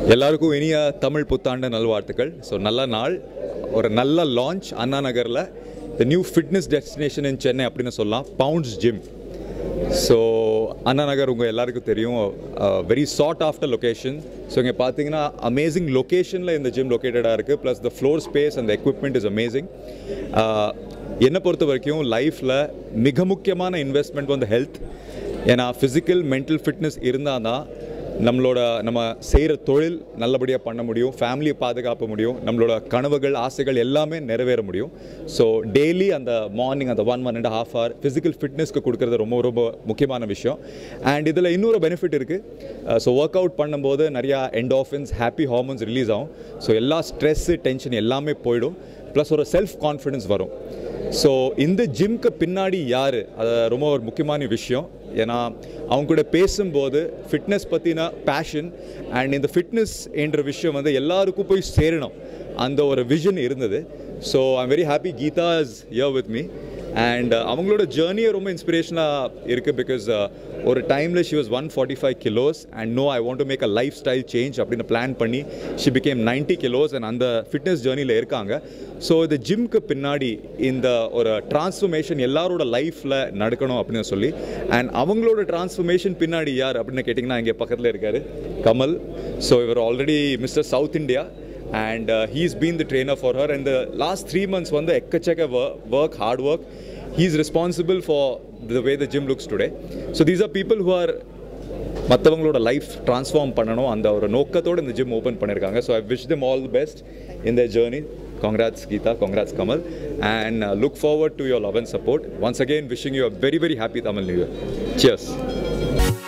எல்லாருக்கும் இனிய தமிழ் புத்தாண்டு நல்வாழ்த்துக்கள் ஸோ நல்ல நாள் ஒரு நல்ல லான்ச் அண்ணா நகரில் the new fitness destination in Chennai அப்படின்னு சொல்லலாம் pounds gym so Anna Nagar உங்கள் எல்லாருக்கும் தெரியும் very sought after location so இங்கே பார்த்தீங்கன்னா அமேசிங் லொக்கேஷனில் இந்த ஜிம் லொக்கேட்டடாக இருக்குது ப்ளஸ் த ஃப்ளோர் ஸ்பேஸ் அந்த எக்யூப்மெண்ட் இஸ் அமேசிங் என்னை பொறுத்த வரைக்கும் லைஃப்பில் மிக முக்கியமான இன்வெஸ்ட்மெண்ட் வந்து ஹெல்த் ஏன்னா ஃபிசிக்கல் மென்டல் ஃபிட்னஸ் இருந்தால் தான் நம்மளோட நம்ம செய்கிற தொழில் நல்லபடியாக பண்ண முடியும் ஃபேமிலியை பாதுகாக்க முடியும் நம்மளோட கனவுகள் ஆசைகள் எல்லாமே நிறைவேற முடியும் ஸோ டெய்லி அந்த மார்னிங் அந்த one one and half hour physical ஃபிட்னஸ்க்கு கொடுக்குறது ரொம்ப ரொம்ப முக்கியமான விஷயம் அண்ட் இதில் இன்னொரு பெனிஃபிட் இருக்குது ஸோ ஒர்க் அவுட் பண்ணும்போது நிறையா என்டாஃபின்ஸ் ஹாப்பி ஹார்மோன்ஸ் ரிலீஸ் ஆகும் ஸோ எல்லா ஸ்ட்ரெஸ்ஸு டென்ஷன் எல்லாமே போயிடும் ப்ளஸ் ஒரு செல்ஃப் கான்ஃபிடென்ஸ் வரும் ஸோ இந்த ஜிம்க்கு பின்னாடி யார் அது ரொம்ப ஒரு முக்கியமான விஷயம் ஏன்னா அவங்க கூட பேசும்போது ஃபிட்னஸ் பற்றின பேஷன் அண்ட் இந்த ஃபிட்னஸ் என்ற விஷயம் வந்து எல்லாருக்கும் போய் சேரணும் அந்த ஒரு விஷன் இருந்தது so I'm very happy Geetha is here with me and அவங்களோட ஜேர்னியே ரொம்ப இன்ஸ்பிரேஷனாக இருக்குது பிகாஸ் ஒரு டைமில் she was one forty five kilos and no I want to make a lifestyle change அப்படின்னு பிளான் பண்ணி she became ninety kilos and அந்த ஃபிட்னஸ் ஜேர்னியில் இருக்காங்க ஸோ இந்த ஜிம்க்கு பின்னாடி இந்த ஒரு டிரான்ஸ்ஃபர்மேஷன் எல்லாரோட லைஃப்பில் நடக்கணும் அப்படின்னு சொல்லி அண்ட் அவங்களோட டிரான்ஸ்ஃபர்மேஷன் பின்னாடி யார் அப்படின்னு கேட்டிங்கன்னா இங்கே பக்கத்தில் இருக்கார் கமல் ஸோ இவர் already mister south India and uh, he's been the trainer for her and the last three months வந்து எக்கச்சக்க work hard work he's responsible for the way the gym looks today so these are people who are மற்றவங்களோட life transform பண்ணணும் அந்த ஒரு நோக்கத்தோடு இந்த gym open பண்ணியிருக்காங்க so I wish them all the best in their journey congrats Geeta congrats Kamal and uh, look forward to your love and support once again wishing you a very very happy Tamil New Year cheers